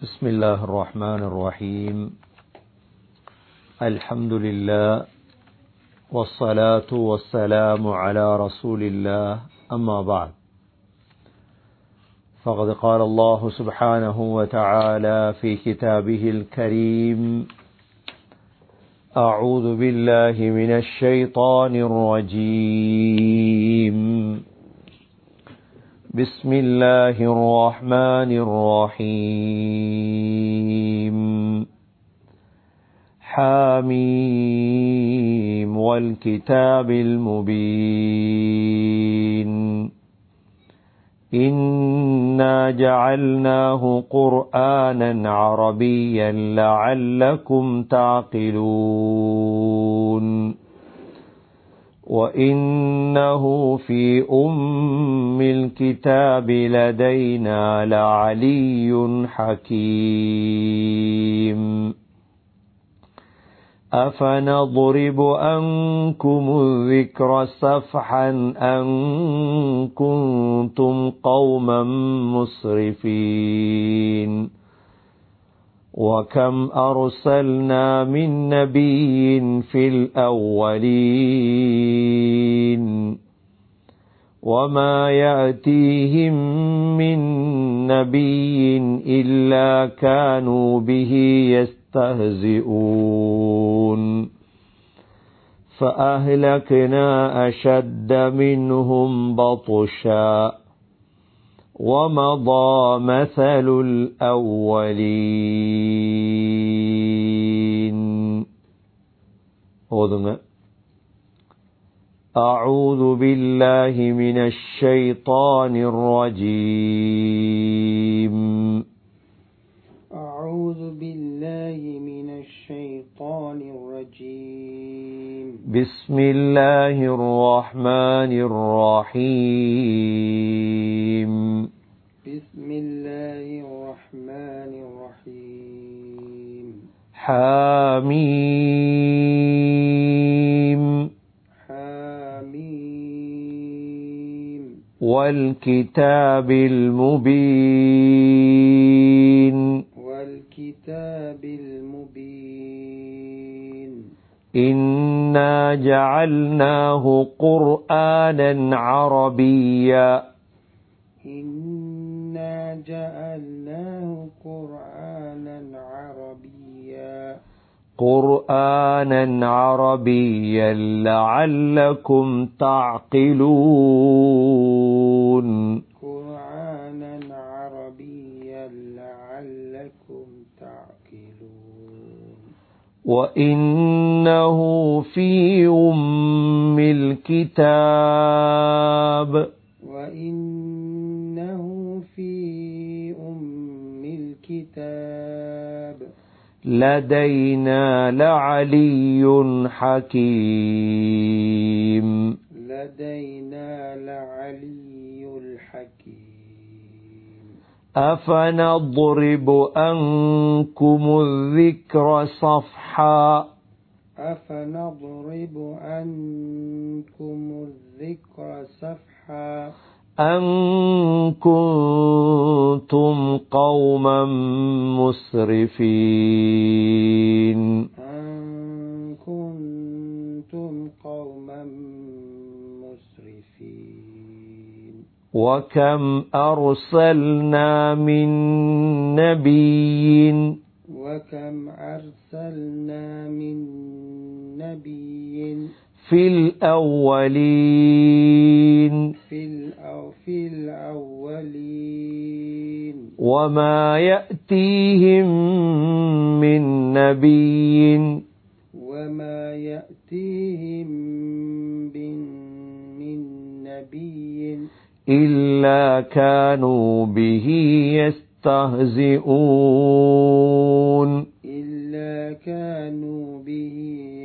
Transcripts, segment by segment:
بسم الله الرحمن الرحيم الحمد لله والصلاة والسلام على رسول الله أما بعد فقد قال الله سبحانه وتعالى في كتابه الكريم أعوذ بالله من الشيطان الرجيم بسم الله الرحمن الرحيم حاميم والكتاب المبين إنا جعلناه قرآنا عربيا لعلكم تعقلون وإنه في أم الكتاب لدينا لعلي حكيم أفنضرب أنكم الذكر صفحا أن كنتم قوما مسرفين وكم أرسلنا من نبي في الأولين وما يأتيهم من نبي إلا كانوا به يستهزئون فأهلكنا أشد منهم بطشا ومضى مثل الأولين ஓதுங்க أعوذ بالله من الشيطان الرجيم أعوذ بالله من الشيطان الرجيم بسم الله الرحمن الرحيم بسم الله الرحمن الرحيم حميم حميم والكتاب المبين والكتاب المبين إنا جعلناه قرآنا عربيا إنا جعلناه قرآنا عربيا قرآنا عربيا لعلكم تعقلون قرآنا عربيا لعلكم تعقلون وإنه في أم الكتاب وإنه في أم الكتاب لدينا لعلي حكيم لدينا لعلي الحكيم أفنضرب أنكم الذكر صفحا أفنضرب عنكم الذكر صفحا أن كنتم قوما مسرفين أن كنتم قوما مسرفين وكم أرسلنا من نبي وكم أرسلنا من نبي في الأولين في الأو في الأولين وما يأتيهم من نبي وما يأتيهم من من نبي إلا كانوا به يستهزئون إلا كانوا به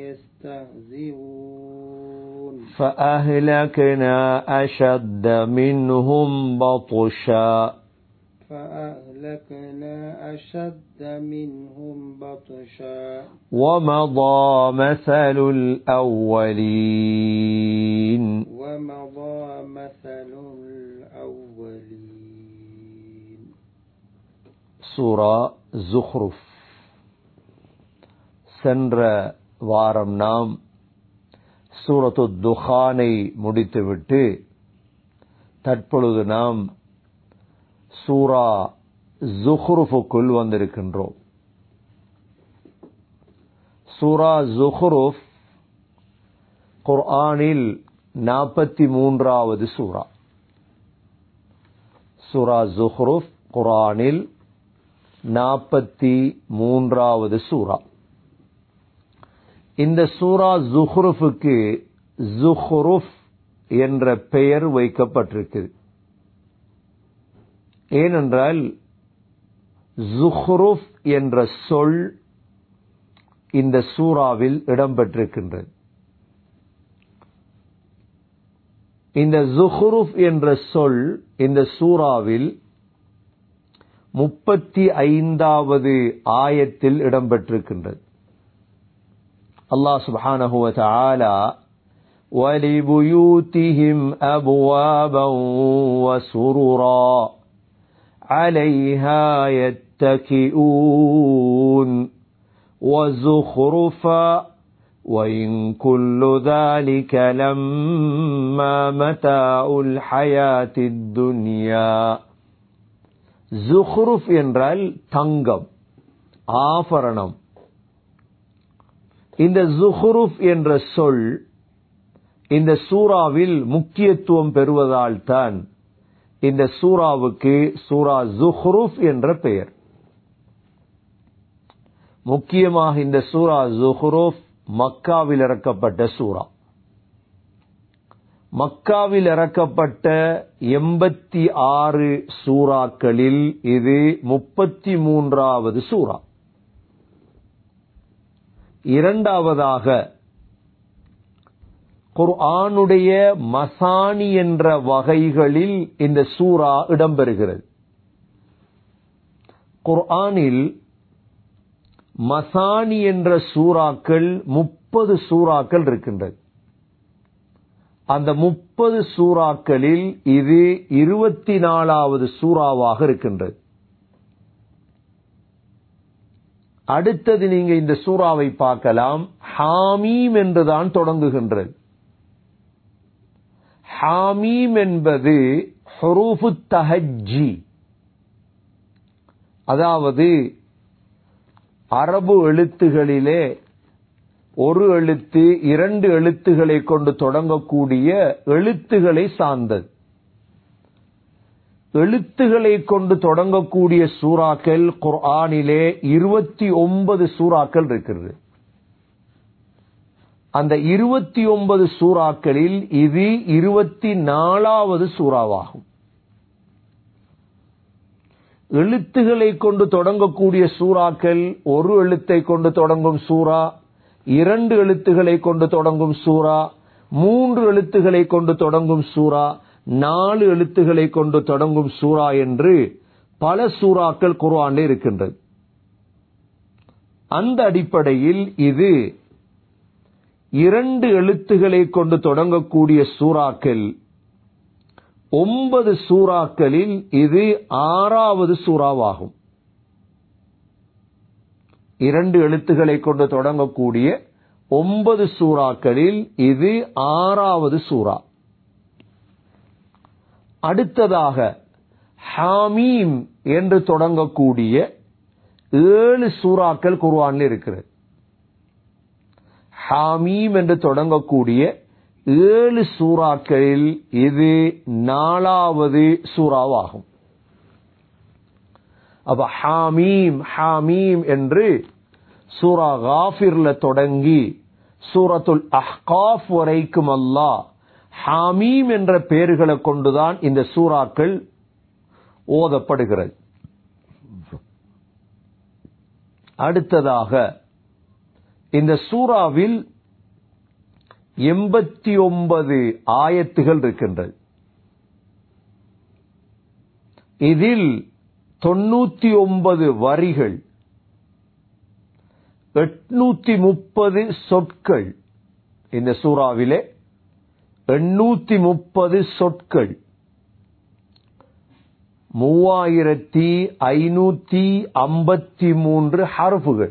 يستهزئون فأهلكنا أشد منهم بطشا فأهلكنا أشد منهم بطشا ومضى مثل الأولين ومضى مثل الأولين சூரா ஜுஹ்ருஃப் சென்ற வாரம் நாம் சூரத்து துஹானை முடித்துவிட்டு தற்பொழுது நாம் சூரா ஜுஹ்ருஃபுக்குள் வந்திருக்கின்றோம் சூரா ஜுஹ்ருஃப் குர்ஆனில் நாற்பத்தி மூன்றாவது சூரா சூரா ஜுஹ்ருஃப் குர்ஆனில் நாற்பத்தி மூன்றாவது சூரா இந்த சூரா ஜுஹ்ருஃபுக்கு ஜுஹ்ருஃப் என்ற பெயர் வைக்கப்பட்டிருக்கிறது ஏனென்றால் ஜுஹ்ருஃப் என்ற சொல் இந்த சூறாவில் இடம்பெற்றிருக்கின்றது இந்த ஜுஹ்ருஃப் என்ற சொல் இந்த சூறாவில் முப்பத்தி ஐந்தாவது ஆயத்தில் இடம்பெற்றிருக்கின்றது அல்லாஹ் சுப்ஹானஹு வ தஆலா وَلِبُيُوتِهِمْ أَبْوَابًا وَسُرُرًا عَلَيْهَا يَتَّكِئُونَ وَزُخْرُفًا وَإِن كُلُّ ذَلِكَ لَمَّا مَتَاعُ الْحَيَاةِ الدُّنْيَا ஜுஹ்ருஃப் என்றால் தங்கம் ஆபரணம் இந்த ஜுஹ்ருஃப் என்ற சொல் இந்த சூறாவில் முக்கியத்துவம் பெறுவதால் தான் இந்த சூறாவுக்கு சூரா ஜுஹ்ருஃப் என்ற பெயர் முக்கியமாக இந்த சூரா ஜுஹ்ருஃப் மக்காவில் இறக்கப்பட்ட சூரா மக்காவில் இறக்கப்பட்ட எண்பத்தி ஆறு சூறாக்களில் இது முப்பத்தி மூன்றாவது சூறா இரண்டாவதாக குர்ஆனுடைய மசானி என்ற வகைகளில் இந்த சூறா இடம்பெறுகிறது குர்ஆனில் மசானி என்ற சூறாக்கள் முப்பது சூறாக்கள் இருக்கின்றது அந்த முப்பது சூறாக்களில் இது இருபத்தி நாலாவது சூறாவாக இருக்கின்றது அடுத்தது நீங்க இந்த சூறாவை பார்க்கலாம் ஹாமீம் என்றுதான் தொடங்குகின்றது ஹாமீம் என்பது ஹுரூஃபு தஹஜ்ஜி அதாவது அரபு எழுத்துகளிலே ஒரு எழுத்து இரண்டு எழுத்துக்களை கொண்டு தொடங்கக்கூடிய எழுத்துக்களை சார்ந்தது எழுத்துக்களை கொண்டு தொடங்கக்கூடிய சூறாக்கள் குர்ஆனிலே இருபத்தி ஒன்பது சூறாக்கள் இருக்கிறது அந்த இருபத்தி ஒன்பது சூறாக்களில் இது இருபத்தி நாலாவது சூறாவாகும் எழுத்துக்களை கொண்டு தொடங்கக்கூடிய சூறாக்கள் ஒரு எழுத்தை கொண்டு தொடங்கும் சூறா இரண்டு எழுத்துக்களை கொண்டு தொடங்கும் சூறா மூன்று எழுத்துக்களை கொண்டு தொடங்கும் சூறா நாலு எழுத்துக்களை கொண்டு தொடங்கும் சூறா என்று பல சூறாக்கள் குர்ஆனில் இருக்கின்றது அந்த அடிப்படையில் இது இரண்டு எழுத்துக்களை கொண்டு தொடங்கக்கூடிய சூறாக்கள் ஒன்பது சூறாக்களில் இது ஆறாவது சூறாவாகும் இரண்டு எழுத்துக்களை கொண்டு தொடங்கக்கூடிய ஒன்பது சூறாக்களில் இது ஆறாவது சூறா அடுத்ததாக ஹாமீம் என்று தொடங்கக்கூடிய ஏழு சூறாக்கள் குர்ஆனில் இருக்கிறது ஹாமீம் என்று தொடங்கக்கூடிய ஏழு சூறாக்களில் இது நாலாவது சூறாவாகும் அப்ப ஹாமீம் ஹாமீம் என்று சூரா காஃபிர்ல தொடங்கி சூரத்துல் அஹ்காஃப் வரைக்கும் அல்லாஹ் ஹாமீம் என்ற பெயர்களை கொண்டுதான் இந்த சூறாக்கள் ஓதப்படுகிறது அடுத்ததாக இந்த சூறாவில் எண்பத்தி ஒன்பது ஆயத்துகள் இருக்கின்றது இதில் தொண்ணூத்தி ஒன்பது வரிகள் எட்நூத்தி முப்பது சொற்கள் இந்த சூறாவிலே எண்ணூத்தி முப்பது சொற்கள் மூவாயிரத்தி ஐநூத்தி ஐம்பத்தி மூன்று ஹர்ஃபுகள்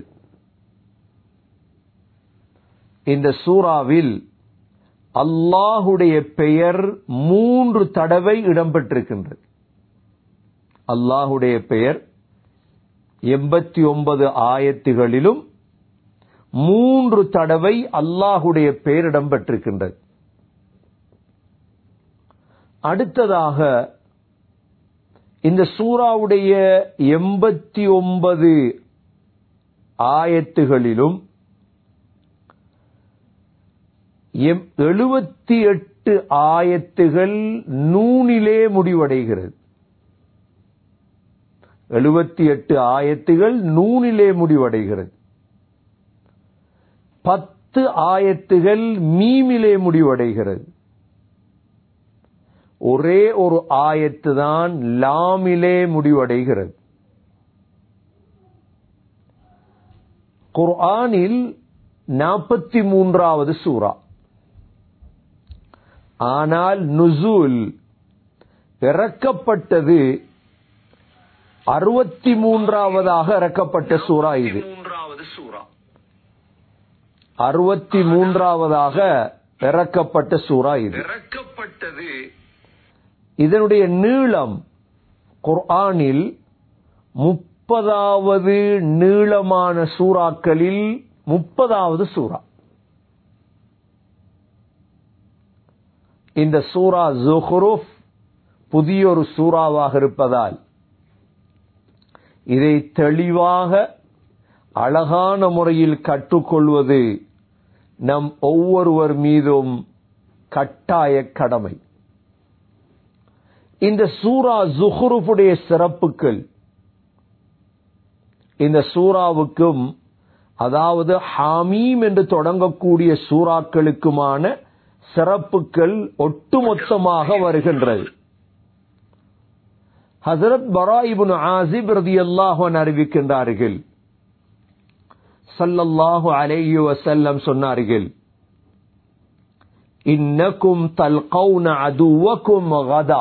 இந்த சூறாவில் அல்லாஹுடைய பெயர் மூன்று தடவை இடம்பெற்றிருக்கின்றது அல்லாஹுடைய பெயர் எண்பத்தி ஒன்பது ஆயத்துகளிலும் மூன்று தடவை அல்லாஹுடைய பெயர் இடம்பெற்றிருக்கின்றது அடுத்ததாக இந்த சூறாவுடைய எண்பத்தி ஒன்பது ஆயத்துகளிலும் எழுபத்தி எட்டு ஆயத்துகள் நூனிலே முடிவடைகிறது எழுபத்தி எட்டு ஆயத்துகள் நூனிலே முடிவடைகிறது பத்து ஆயத்துகள் மீமிலே முடிவடைகிறது ஒரே ஒரு ஆயத்து தான் லாமிலே முடிவடைகிறது குர்ஆனில் நாற்பத்தி மூன்றாவது சூரா ஆனால் நுசூல் இறக்கப்பட்டது அறுபத்தி மூன்றாவதாக இறக்கப்பட்ட சூரா இது அறுபத்தி மூன்றாவதாக இறக்கப்பட்ட சூரா இது இறக்கப்பட்டது இதனுடைய நீளம் குர்ஆனில் முப்பதாவது நீளமான சூறாக்களில் முப்பதாவது சூறா இந்த சூரா ஜுஹ்ருஃப் புதியொரு சூறாவாக இருப்பதால் இதை தெளிவாக அழகான முறையில் கற்றுக்கொள்வது நம் ஒவ்வொருவர் மீதும் கட்டாய கடமை இந்த சூரா ஜுஹ்ருஃபுடைய சிறப்புகள் இந்த சூறாவுக்கும் அதாவது ஹாமீம் என்று தொடங்கக்கூடிய சூறாக்களுக்குமான சிறப்புகள் ஒட்டுமொத்தமாக வருகின்றது ஹசரத் பராயிபுன் ஆசிப் ரதி அல்லாஹன் அறிவிக்கின்றார்கள் சல்லல்லாஹு அலைஹி வஸல்லம் சொன்னார்கள் இன்னக்கும் தல்கௌன அதுவக்கும் கதா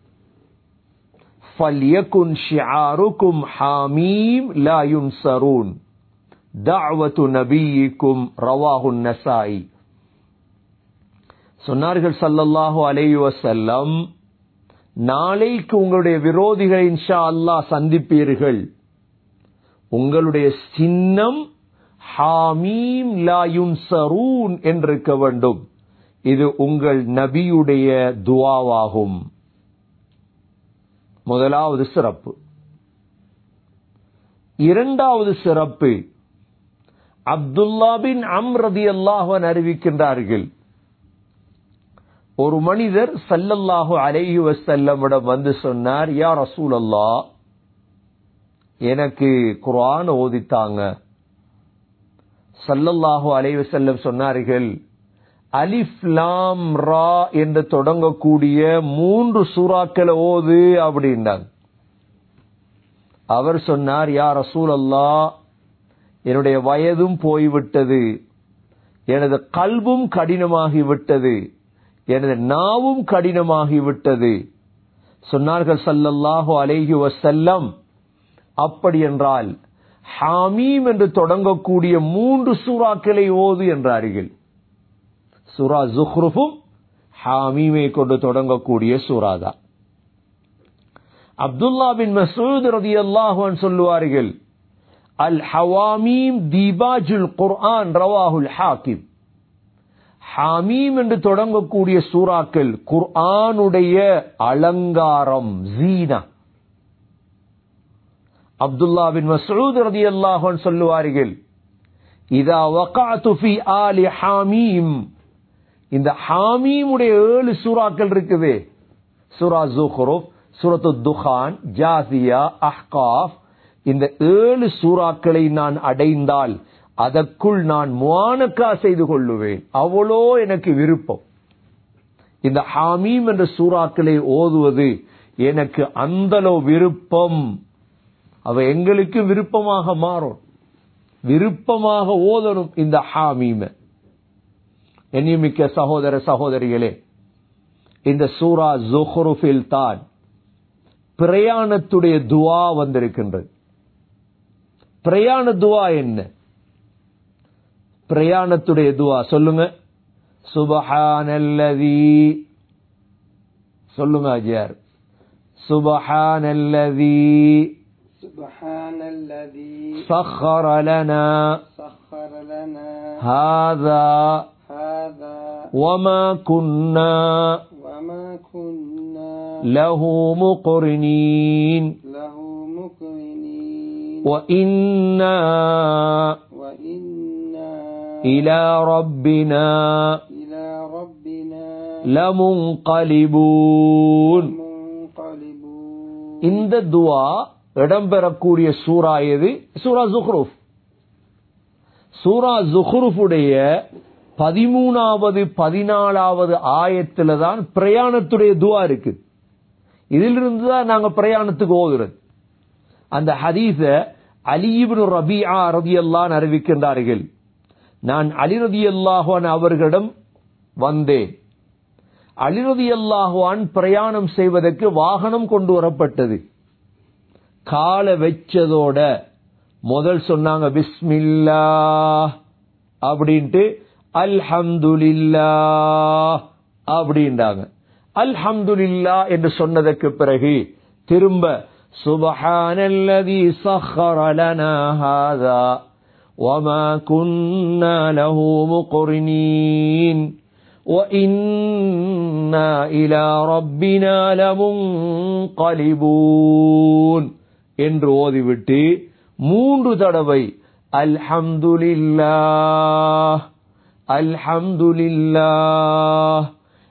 فليكن شعاركم حاميم لا ينصرون دعوة نبيكم رواه النسائي சொன்னார்கள் சல்லல்லாஹு அலைஹி வஸல்லம் நாளைக்கு உங்களுடைய விரோதிகளை இன்ஷா அல்லாஹ் சந்திப்பீர்கள் உங்களுடைய சின்னம் ஹாமீம் லா யுன்சரூன் என்றிருக்க வேண்டும் இது உங்கள் நபியுடைய துவாவாகும் முதலாவது சிறப்பு இரண்டாவது சிறப்பு அப்துல்லா பின் அம்ரதி அல்லாஹன் அறிவிக்கின்றார்கள் ஒரு மனிதர் சல்லல்லாஹு அலைஹி வசல்லமிடம் வந்து சொன்னார் யா ரசூல் அல்லா எனக்கு குரான் ஓதித்தாங்க சல்லல்லாஹு அலைஹி வஸல்லம் சொன்னார்கள் அலிஃப் லாம் ரா என்று தொடங்கக்கூடிய மூன்று சூறாக்களை ஓது அப்படின்னாங்க அவர் சொன்னார் யா ரசூல் அல்லா என்னுடைய வயதும் போய்விட்டது எனது கல்வும் கடினமாகிவிட்டது எனது நாவும் கடினமாகிவிட்டது சொன்னார்கள் சல்லல்லாஹு அலைஹி வசல்லம் அப்படி என்றால் ஹாமீம் என்று தொடங்கக்கூடிய மூன்று சூறாக்களை ஓது என்றார்கள் சூரா ஜுஹ்ருஃபும் ஹாமீமை கொண்டு தொடங்கக்கூடிய சூரா தான் அப்துல்லா பின் மசூத் ரதி அல்லாஹுவன் சொல்லுவார்கள் அல் ஹவாமீம் தீபாஜுல் குர்ஆன் ரவாஹுல் ஹாக்கிம் ஹாமீம் என்று தொடங்கக்கூடிய சூறாக்கள் குர்ஆனுடைய அலங்காரம் ஜீனா அப்துல்லா பின் மசூத் ரதி அல்லாஹன் சொல்லுவார்கள் இதா வகாத்து ஃபி ஆலி ஹாமீம் இந்த ஹாமீமுடைய ஏழு சூறாக்கள் இருக்குது சூரா ஜுஹ்ருப் சூரத்து துஹான் ஜாசியா அஹ்காஃப் இந்த ஏழு சூறாக்களை நான் அடைந்தால் அதற்குள் நான் முவானக்கா செய்து கொள்ளுவேன் அவ்வளோ எனக்கு விருப்பம் இந்த ஹாமீம் என்ற சூறாக்களை ஓதுவது எனக்கு அந்தளவு விருப்பம் அவ எங்களுக்கு விருப்பமாக மாறும் விருப்பமாக ஓதணும் இந்த ஹாமீம எண்ணியமிக்க சகோதர சகோதரிகளே இந்த சூரா ஜுஹ்ருஃபில் தான் பிரயாணத்துடைய துவா வந்திருக்கின்றது பிரயாண துவா என்ன பிரயாணத்துடைய துவா சொல்லுங்க சுபஹானல்லதி சொல்லுங்க அஜியார் சுபஹானல்லதி سبحان الذي سخر لنا سخر لنا هذا هذا وما كنا وما كنا له مقرنين له مقرنين وإنا وإنا إلى ربنا إلى ربنا لمنقلبون منقلبون இந்த துவா இடம்பெறக்கூடிய சூரா எது சூரா ஜுஹ்ருஃப் சூரா ஜுஹ்ருஃபுடைய பதிமூணாவது பதினாலாவது ஆயத்துல தான் பிரயாணத்துடைய துவா இருக்கு இதிலிருந்து தான் நாங்க பிரயாணத்துக்கு ஓதுறது அந்த ஹதீஸ அலிபின் ரபிஆ ரதியல்லான் அறிவிக்கின்றார்கள் நான் அலி ரதியல்லாஹான் அவர்களிடம் வந்தேன் அலி ரதியல்லாஹான் பிரயாணம் செய்வதற்கு வாகனம் கொண்டு வரப்பட்டது காலை வச்சதோட முதல் சொன்னாங்க பிஸ்மில்லா அப்படின்ட்டு அல்ஹம்துலில்லா அப்படின்றாங்க அல்ஹம்துலில்லா என்று சொன்னதற்கு பிறகு திரும்ப சுபஹானல்லதி சஹர லனா ஹாதா وما كنا له مقرنين وإنا إلى ربنا لمنقلبون என்று ஓதிவிட்டு மூன்று தடவை அல்ஹம்துலில்லாஹ் அல்ஹம்துலில்லாஹ்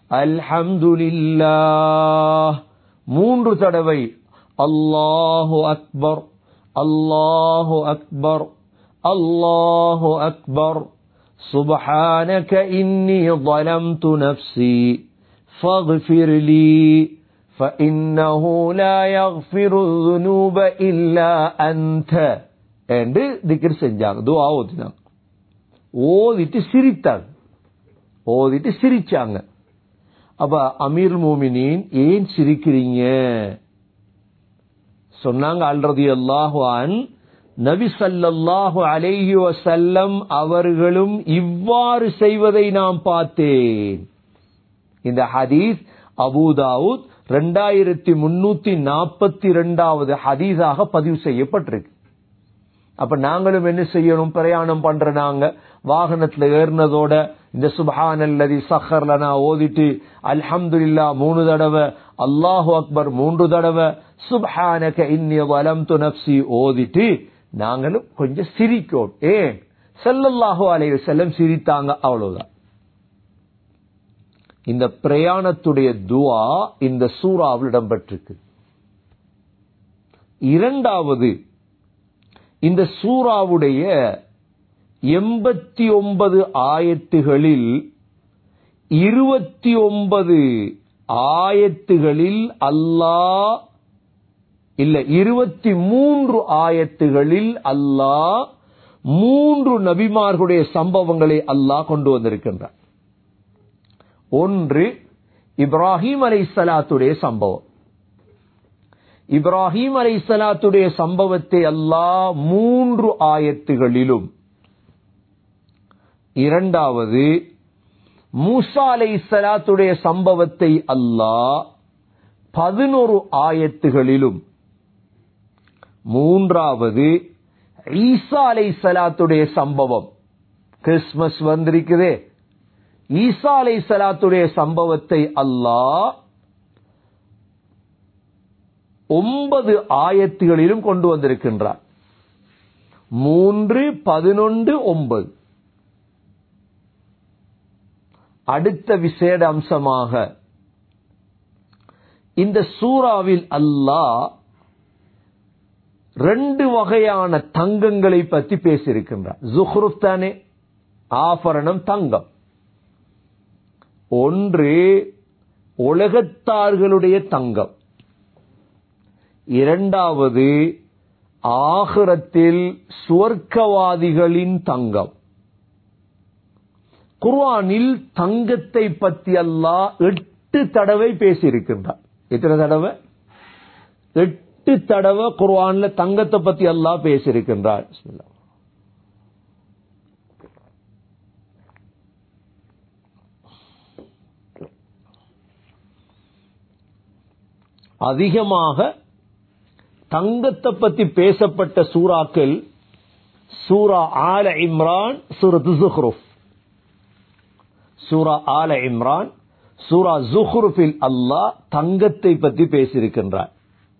அல்ஹம்துலில்லாஹ் மூன்று தடவை அல்லாஹு அக்பர் அல்லாஹு அக்பர் அல்லாஹு அக்பர் سبحانك إني ظلمت نفسي فاغفر لي فإنه لا يغفر الذنوب إلا أنت என்று திக்ர் செஞ்சாங்க துவா ஓதினாங்க ஓதிட்டு சிரித்தாங்க ஓதிட்டு சிரிச்சாங்க அப்ப அமீர் மோமினின் ஏன் சிரிக்கிறீங்க சொன்னாங்க அல்ரதி அல்லாஹுவான் நபி சல்லல்லாஹு அலைஹி வசல்லம் அவர்களும் இவ்வாறு செய்வதை நாம் பார்த்தேன் இந்த ஹதீஸ் அபூதாவுத் ரெண்டாயிரத்தி முன்னூத்தி நாற்பத்தி ரெண்டாவது ஹதீஸாக பதிவு செய்யப்பட்டிருக்கு அப்ப நாங்களும் என்ன செய்யணும் பிரயாணம் பண்ற நாங்க வாகனத்துல ஏறினதோட இந்த சுபஹான் அல்லதி சஹர்லனா ஓதிட்டு அல்ஹம்துலில்லா மூணு தடவை அல்லாஹு அக்பர் மூன்று தடவை சுபஹானக இன்னி வலம்து நப்சி ஓதிட்டு நாங்களும் கொஞ்சம் சிரிக்கோம் ஏன் செல்லல்லாஹு அலைஹி செல்லம் சிரித்தாங்க அவ்வளவுதான் இந்த பிரயாணத்துடைய துவா இந்த சூறாவில் இடம்பெற்றிருக்கு இரண்டாவது இந்த சூறாவுடைய எண்பத்தி ஒன்பது ஆயத்துகளில் இருபத்தி ஒன்பது ஆயத்துகளில் அல்லாஹ் இல்ல இருபத்தி மூன்று ஆயத்துகளில் அல்லாஹ் மூன்று நபிமார்களுடைய சம்பவங்களை அல்லாஹ் கொண்டு வந்திருக்கின்றார் ஒன்று இப்ராஹிம் அலை சலாத்துடைய சம்பவம் இப்ராஹிம் அலை சலாத்துடைய சம்பவத்தை அல்லாஹ் மூன்று ஆயத்துகளிலும் இரண்டாவது மூசா அலை சலாத்துடைய சம்பவத்தை அல்லாஹ் பதினொரு ஆயத்துகளிலும் மூன்றாவது ஈசா அலை சலாத்துடைய சம்பவம் கிறிஸ்துமஸ் வந்திருக்குதே ஈசா அலை சலாத்துடைய சம்பவத்தை அல்லாஹ் ஒன்பது ஆயத்துகளிலும் கொண்டு வந்திருக்கின்றார் மூன்று பதினொன்று ஒன்பது அடுத்த விசேட அம்சமாக இந்த சூறாவில் அல்லாஹ் ரெண்டு வகையான தங்கங்களை பற்றி பேசியிருக்கின்றார் ஜுஹ்ருப் தானே ஆபரணம் தங்கம் ஒன்று உலகத்தார்களுடைய தங்கம் இரண்டாவது ஆகிரத்தில் சுவர்க்கவாதிகளின் தங்கம் குர்ஆனில் தங்கத்தை பற்றி அல்லாஹ் எட்டு தடவை பேசியிருக்கின்றார் எத்தனை தடவை எட்டு தடவை குர்ஆன்ல தங்கத்தை பத்தி அல்லாஹ் பேசியிருக்கின்றார் பிஸ்மில்லாஹ். அதிகமாக தங்கத்தை பத்தி பேசப்பட்ட சூறாக்கள் சூரா ஆல இம்ரான் சூரத் ஜுஹ்ருஃப் சூரா ஆல இம்ரான் சூரா ஜுஹ்ருஃபில் அல்லாஹ் தங்கத்தை பத்தி பேசியிருக்கின்றார்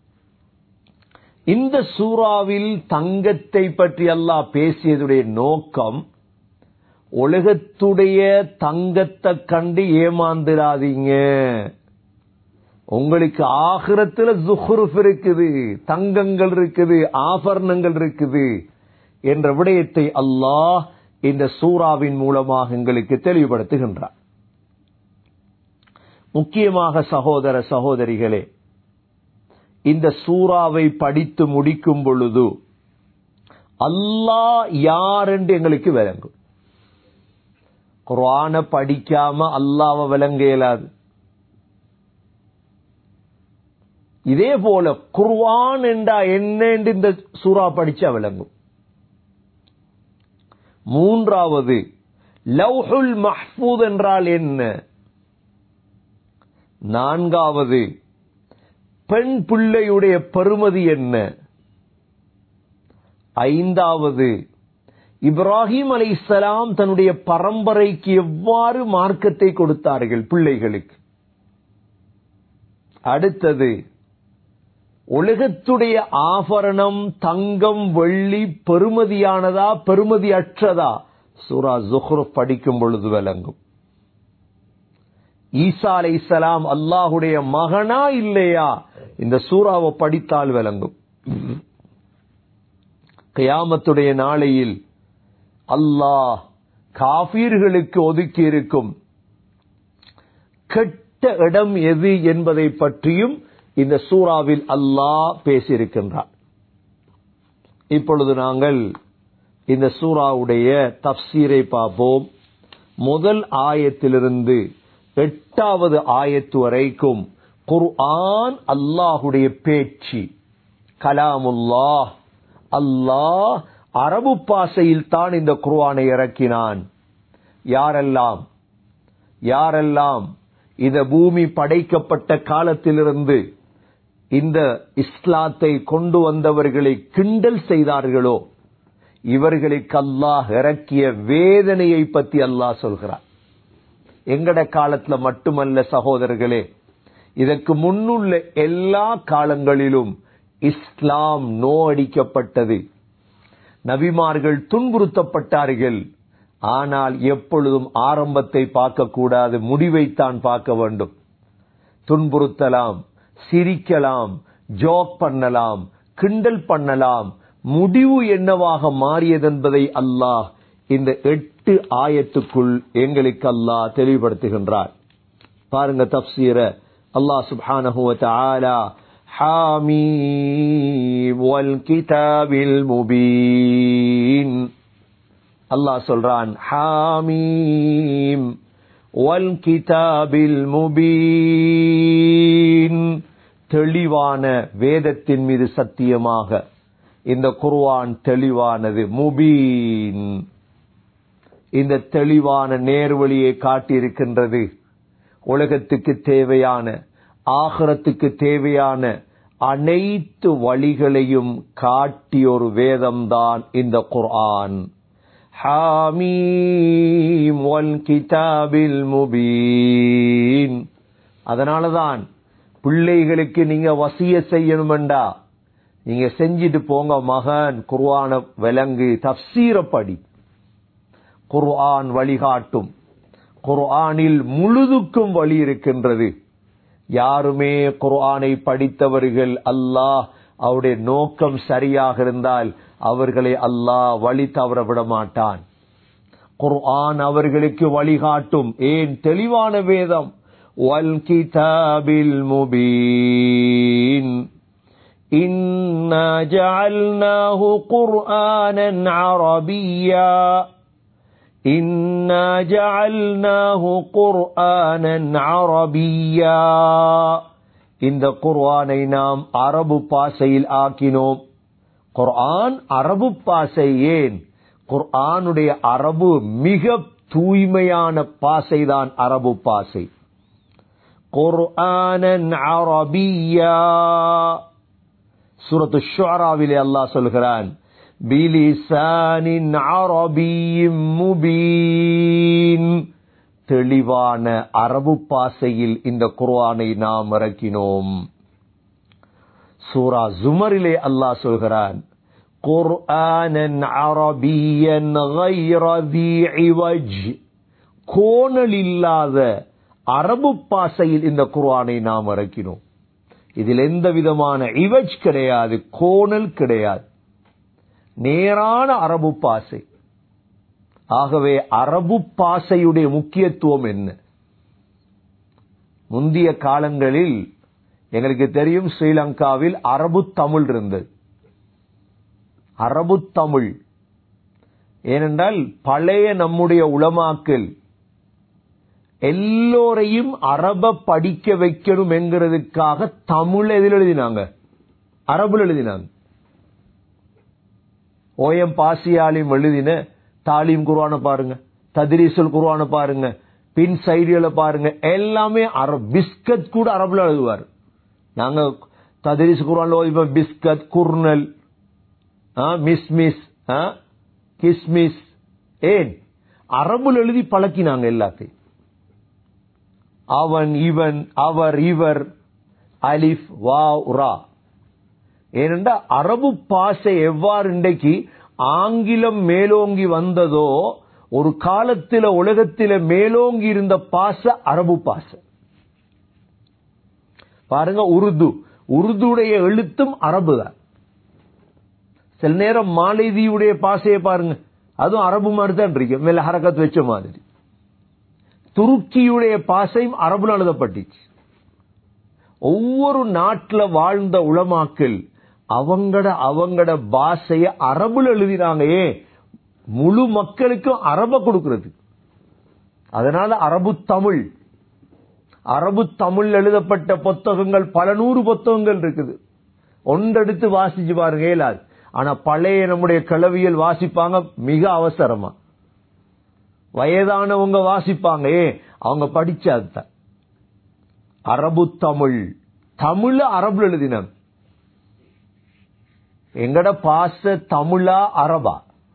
இந்த சூறாவில் தங்கத்தை பற்றி அல்லாஹ் பேசியதுடைய நோக்கம் உலகத்துடைய தங்கத்தை கண்டு ஏமாந்துடாதீங்க உங்களுக்கு ஆகிரத்துல ஜுஹ்ருஃப் இருக்குது தங்கங்கள் இருக்குது ஆபரணங்கள் இருக்குது என்ற விடயத்தை அல்லாஹ் இந்த சூறாவின் மூலமாக எங்களுக்கு தெளிவுபடுத்துகின்றார் முக்கியமாக சகோதர சகோதரிகளே இந்த சூறாவை படித்து முடிக்கும் பொழுது அல்லாஹ் யார் என்று எங்களுக்கு விளங்கும் குர்ஆன படிக்காம அல்லாஹ்வை விளங்க இயலாது இதே போல குர்ஆன் என்றா என்ன என்று இந்த சூறா படிச்சா விளங்கும் மூன்றாவது லவ்ஹுல் மஹ்பூத் என்றால் என்ன நான்காவது பெண் பிள்ளையுடைய பெருமதி என்ன ஐந்தாவது இப்ராஹிம் அலைஹிஸ்ஸலாம் தன்னுடைய பரம்பரைக்கு எவ்வாறு மார்க்கத்தை கொடுத்தார்கள் பிள்ளைகளுக்கு அடுத்தது உலகத்துடைய ஆபரணம் தங்கம் வெள்ளி பெருமதியானதா பெருமதி அற்றதா சூரா ஜுஹ்ருப் படிக்கும் பொழுது விளங்கும் ஈசா அலைஹிஸ்ஸலாம் அல்லாஹுடைய மகனா இல்லையா இந்த சூறாவை படித்தால் விளங்கும் கியாமத்துடைய நாளையில் அல்லாஹ் காபீர்களுக்கு ஒதுக்கி இருக்கும் கெட்ட இடம் எது என்பதை பற்றியும் இந்த சூறாவில் அல்லாஹ் பேசியிருக்கின்றார் இப்பொழுது நாங்கள் இந்த சூறாவுடைய தப்சீரை பார்ப்போம் முதல் ஆயத்திலிருந்து எட்டாவது ஆயத்து வரைக்கும் குர்ஆன் அல்லாஹுடைய பேச்சு கலாமுல்லாஹ் அல்லாஹ் அரபு பாசையில் தான் இந்த குர்ஆனை இறக்கினான் யாரெல்லாம் யாரெல்லாம் இந்த பூமி படைக்கப்பட்ட காலத்திலிருந்து இந்த இஸ்லாத்தை கொண்டு வந்தவர்களை கிண்டல் செய்தார்களோ இவர்களுக்கு அல்லாஹ் இறக்கிய வேதனையை பத்தி அல்லாஹ் சொல்கிறார் எங்கட காலத்துல மட்டுமல்ல சகோதரர்களே இதற்கு முன்னுள்ள எல்லா காலங்களிலும் இஸ்லாம் நோஅடிக்கப்பட்டது நபிமார்கள் துன்புறுத்தப்பட்டார்கள் ஆனால் எப்பொழுதும் ஆரம்பத்தை பார்க்கக்கூடாது முடிவைத்தான் பார்க்க வேண்டும் துன்புறுத்தலாம் சிரிக்கலாம் ஜோக் பண்ணலாம் கிண்டல் பண்ணலாம் முடிவு என்னவாக மாறியதென்பதை அல்லாஹ் இந்த எட்டு ஆயத்துக்குள் எங்களுக்கு அல்லாஹ் தெளிவுபடுத்துகின்றார் பாருங்க தப்சீர அல்லாஹ் சுப்ஹானஹு வ தஆலா ஹாமீம் வல் கிதாபில் முபீன் அல்லாஹ் சொல்றான் ஹாமீம் வல் கிதாபில் முபீன் தெளிவான வேதத்தின் மீது சத்தியமாக இந்த குர்ஆன் தெளிவானது முபீன் இந்த தெளிவான நேர்வழியை காட்டியிருக்கின்றது உலகத்துக்கு தேவையான ஆகரத்துக்கு தேவையான அனைத்து வழிகளையும் காட்டிய ஒரு வேதம்தான் இந்த குர்ஆன் ஹாமீம் வல் கிதாபில் முபீன் அதனாலதான் பிள்ளைகளுக்கு நீங்க வசிய செய்யணுமெண்டா நீங்க செஞ்சிட்டு போங்க மகன் குர்ஆன விலங்கு தப்சீரப்படி குர்ஆன் வழிகாட்டும் குர்ஆனில் முழுதுக்கும் வழி இருக்கின்றது யாருமே குர்ஆனை படித்தவர்கள் அல்லாஹ் அவருடைய நோக்கம் சரியாக இருந்தால் அவர்களை அல்லாஹ் வழி தவற விட மாட்டான் குர்ஆன் அவர்களுக்கு வழிகாட்டும் ஏன் தெளிவான வேதம் வல் கிதாபில் முபீன் إنا جعلناه قرآنا عربيا إنا جعلناه قرآنا عربيا இந்த குர்ஆனை நாம் அரபு பாசையில் ஆக்கினோம் குர்ஆன் அரபு பாசை ஏன் குர்ஆனுடைய அரபு மிக தூய்மையான பாசைதான் அரபு பாசை குர்ஆனன் அரபியா சூரத்து ஷுஅராவிலே அல்லாஹ் சொல்கிறான் பிலிசானின் அரபியும் முபீன் தெளிவான அரபு பாசையில் இந்த குர்ஆனை நாம் இறக்கினோம் சூரா ஜுமரிலே அல்லாஹ் சொல்கிறான் குர்ஆனன் அரபியன் غير ذي عوج கோணல் இல்லாத அரபு பாசையில் இந்த குர்ஆனை நாம் இறக்கினோம் இதில் எந்த விதமான இவஜ் கிடையாது கோணல் கிடையாது நேரான அரபு பாசை ஆகவே அரபு பாசையுடைய முக்கியத்துவம் என்ன முந்திய காலங்களில் எங்களுக்கு தெரியும் ஸ்ரீலங்காவில் அரபு தமிழ் இருந்தது அரபு தமிழ் ஏனென்றால் பழைய நம்முடைய உளமாக்கல் எல்லோரையும் அரப படிக்க வைக்கணும் என்கிறதுக்காக தமிழ் எதில் எழுதினாங்க அரபுல எழுதினாங்க ஓஎம் பாசியாலையும் எழுதின தாலீம் குருவான பாருங்க ததிரீசுல் குருவான பாருங்க பின் சைடுகளை பாருங்க எல்லாமே அரபு பிஸ்கட் கூட அரபுல எழுதுவார் நாங்க ததிரிஸ் குரான்ல ஓதிப்போம் பிஸ்கட் குர்னல் மிஸ் மிஸ் கிஸ்மிஸ் ஏன் அரபுல எழுதி பழக்கினாங்க எல்லாத்தையும் அவன் இவன் அவர் இவர் அலிஃப் வா ரா ஏனென்றா அரபு பாஷை எவ்வாறு இன்றைக்கு ஆங்கிலம் மேலோங்கி வந்ததோ ஒரு காலத்தில உலகத்தில மேலோங்கி இருந்த பாச அரபு பாச பாருங்க உருது உருதுடைய எழுத்தும் அரபு தான் சில நேரம் மாலைதீவுடைய பாசையை பாருங்க அதுவும் அரபு மாதிரி தான் இருக்கு மேல ஹரக்கத் வச்ச மாதிரி துருக்கியுடைய பாசையும் அரபுல எழுதப்பட்டுச்சு ஒவ்வொரு நாட்டுல வாழ்ந்த உளமாக்கல் அவங்கட அவங்கட பாஷைய அரபுல எழுதினாங்க ஏன் முழு மக்களுக்கும் அரப கொடுக்கிறது அதனால அரபு தமிழ் அரபு தமிழ் எழுதப்பட்ட புத்தகங்கள் பல நூறு புத்தகங்கள் இருக்குது ஒன்றெடுத்து வாசிச்சு பாருங்க இயலாது ஆனா பழைய நம்முடைய கிளவியல் வாசிப்பாங்க மிக அவசரமா வயதானவங்க வாசிப்பாங்க ஏன் அவங்க படிச்சாதான் அரபு தமிழ் தமிழ அரபுல எழுதினாங்க எங்கட பாச தமிழா அரபா